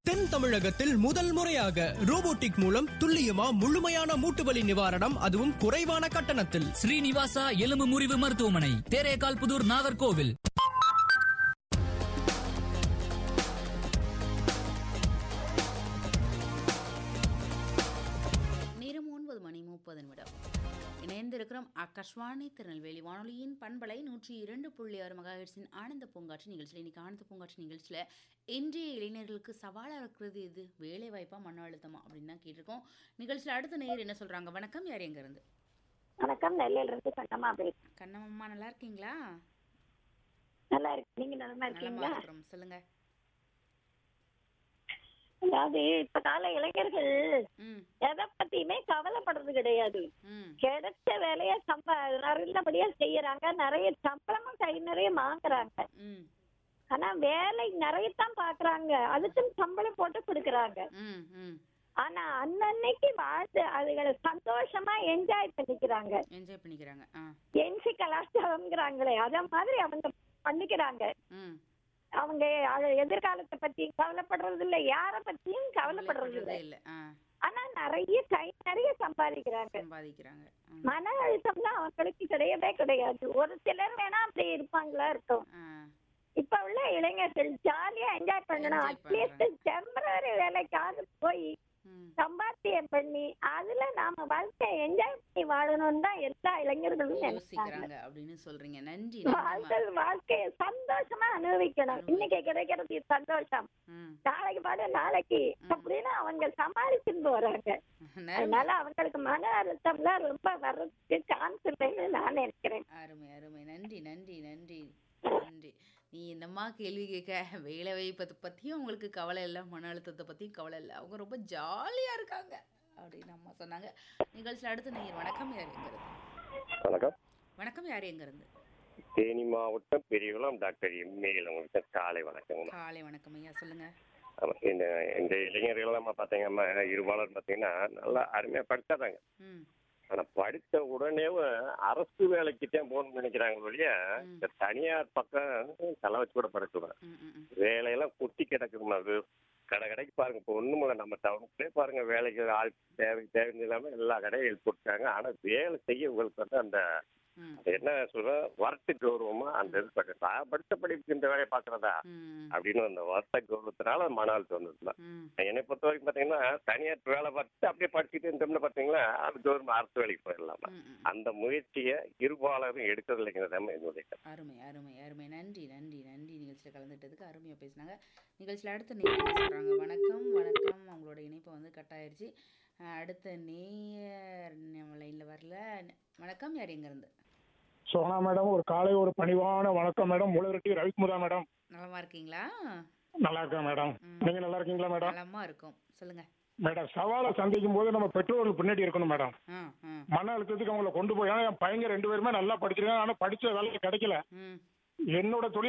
தென் தமிழகத்தில் முதல் முறையாக ரோபோட்டிக் மூலம் துல்லியமா முழுமையான மூட்டு வலி நிவாரணம் அதுவும் குறைவான கட்டணத்தில் ஸ்ரீனிவாசா எலும்பு முறிவு மருத்துவமனை தேரேகால் புதூர் நாகர்கோவில் நேரம் ஒன்பது மணி முப்பது நிமிடம் இணைந்திருக்கிறோம் ஆகாஷ்வாணி திருநெல்வேலி வானொலியின் பண்பலை நூற்றி இரண்டு புள்ளி ஆறு மெகாஹெட்ஸின் ஆனந்த பூங்காட்சி நிகழ்ச்சியில் இன்னைக்கு ஆனந்த பூங்காட்சி நிகழ்ச்சியில் இன்றைய இளைஞர்களுக்கு சவாலாக இருக்கிறது எது வேலை வாய்ப்பா மன அழுத்தமா அப்படின்னு தான் கேட்டிருக்கோம் நிகழ்ச்சியில் அடுத்த நேயர் என்ன சொல்றாங்க வணக்கம் யார் எங்க இருந்து வணக்கம் நெல்லையில இருந்து கண்ணம்மா பேசுறேன் கண்ணம்மா நல்லா இருக்கீங்களா நல்லா இருக்கு நீங்க நலமா நலமா இருக்கீங்களா இருக்கிறோம் சொல்லுங்க அதாவது இப்ப கால இளைஞர்கள் ம் எதை பத்தியுமே கவலைப்படுறது கிடையாது ம் கிடைச்ச வேலைய சம்ப நல்லபடியா செய்யறாங்க நிறைய சம்பளமும் கை நிறைய வாங்குறாங்க ம் ஆனா வேலை நிறைய தான் பாக்குறாங்க அதுக்கும் சம்பளம் போட்டு கொடுக்கறாங்க ம் ம் ஆனா அன்னன்னைக்கு வாழ்ந்து அதுகளை சந்தோஷமா என்ஜாய் பண்ணிக்கிறாங்க என்ஜாய் பண்ணிக்கிறாங்க ஆ என்சி கலாச்சாரம்ங்கிறாங்களே அத மாதிரி அவங்க பண்ணிக்கிறாங்க ம் அவங்க அது எதிர்காலத்தை பத்தி கவலைப்படுறது இல்ல யார பத்தியும் கவலைப்படுறது இல்ல இல்ல ஆ ஆனா நிறைய கை நிறைய சம்பாதிக்கிறாங்க சம்பாதிக்கிறாங்க ம். மன அழுத்தம்லாம் அவங்களுக்கு கிடையவே கிடையாது ஒரு சிலர் வேணா அப்படி இருப்பாங்களா இருக்கும் ஆ இப்ப உள்ள இளைஞர்கள் ஜாலியா என்ஜாய் பண்ணணும் Enjoy அட்லீஸ்ட் டெம்பரரி வேலைக்காவது போய் ம் சம்பாத்தியம் பண்ணி அதுல நாம வாழ்க்கையை என்ஜாய் பண்ணி வாழணும்னு தான் எல்லா இளைஞர்களும் நினைக்கிறாங்க யோசிக்கிறாங்க அப்படின்னு சொல்றீங்க நன்றி நன்றிம்மா. வாழ்க்கை வாழ்க்கையை சந்தோஷமா அனுபவிக்கணும் இன்னைக்கு கிடைக்கிறது சந்தோஷம் ம் நாளைக்கு பாடு நாளைக்கு அப்படின்னு அவங்க சமாளிச்சுட்டு வராங்க நன்றி. அதனால அவங்களுக்கு மன அழுத்தம்லாம் ரொம்ப வர்றதுக்கு சான்ஸ் இல்லைன்னு நான் நினைக்கிறேன் அருமை அருமை நன்றி நன்றி நன்றி நன்றி நீ என்னம்மா கேள்வி கேட்க வேலை வாய்ப்பை பற்றியும் அவங்களுக்கு கவலை இல்லை மன அழுத்தத்தை பற்றியும் கவலை இல்லை அவங்க ரொம்ப ஜாலியாக இருக்காங்க அப்படின்னு அம்மா சொன்னாங்க நிகழ்ச்சியில் அடுத்து நீங்கள் வணக்கம் யார் எங்க இருந்து வணக்கம் வணக்கம் யார் எங்க இருந்து தேனி மாவட்டம் பெரியகுளம் டாக்டர் எம்ஏல உங்களுக்கு காலை வணக்கங்கம்மா காலை வணக்கம் ஐயா சொல்லுங்க ஆமா, இந்த இந்த இளைஞர்கள் நம்ம பார்த்தீங்கன்னா இருபாலர் பார்த்தீங்கன்னா நல்லா அருமையாக படிச்சாதாங்க ம் ஆனால் படித்த உடனே அரசு வேலைக்கு தான் போகணும்னு நினைக்கிறாங்க ஒழிய இந்த தனியார் பக்கம் தலை வச்சு கூட படிச்சுடுவேன் ம் ம் ம் வேலையெல்லாம் கொட்டி கிடக்குதுமா அது கடை கடைக்கு பாருங்க இப்போ ஒன்றும் இல்லை நம்ம டவுனுக்குள்ளே பாருங்க வேலைக்கு ஆள் தேவை தேவை இல்லாமல் எல்லா கடையும் எழுதி போட்டாங்க ஆனால் வேலை செய்ய உங்களுக்கு வந்து அந்த ம் அது என்ன சொல்றேன் வரட்டு கௌரவமா அந்த இது பார்க்க நான் படித்த படிப்புக்கு இந்த வேலையை பார்க்கறதா ம் அப்படின்னு அந்த வருத்த கௌரவத்தினால மன அழுத்தம் வந்ததுதான் ம் என்னை பொறுத்த வரைக்கும் பார்த்தீங்கன்னா தனியார் வேலை பார்த்து அப்படியே படிச்சுட்டு இருந்தோம்னு பார்த்தீங்கன்னா அது கவர்மெண்ட் அரசு வேலைக்கு போயிடலாமா ம் ம் அந்த முயற்சியை இருபாலரும் எடுக்கிறது இல்லைங்கிறது என்னுடைய கருத்து. அருமை அருமை அருமை நன்றி நன்றி நன்றி நிகழ்ச்சியில் கலந்துட்டதுக்கு அருமையாக பேசினாங்க நிகழ்ச்சியில் அடுத்த நேயர் என்ன சொல்கிறாங்க வணக்கம் வணக்கம் அவங்களோட இணைப்பு வந்து கட் ஆயிருச்சு அஹ் அடுத்த நேயர் நம்ம லைனில் வரல வணக்கம் யார் எங்கேருந்து சோனா மேடம் ஒரு காலை ஒரு பணிவான வணக்கம் மேடம் முளரெட்டி ரவிக்குமுதா மேடம் நலமா இருக்கீங்களா நல்லா இருக்கேன் மேடம் ம். நீங்க நல்லா இருக்கீங்களா மேடம் நலமா இருக்கும் சொல்லுங்க மேடம் சவாலை சந்திக்கும் போது நம்ம பெற்றோர்களுக்கு பின்னாடி இருக்கணும் மேடம் ஆ ஆ மன அழுத்தத்துக்கு அவங்கள கொண்டு போய் ஏன்னா என் பையங்க ரெண்டு பேருமே நல்லா படிச்சிருக்காங்க ஆனா படிச்ச வேலை கிடைக்கல ம் என்னோட தொழில்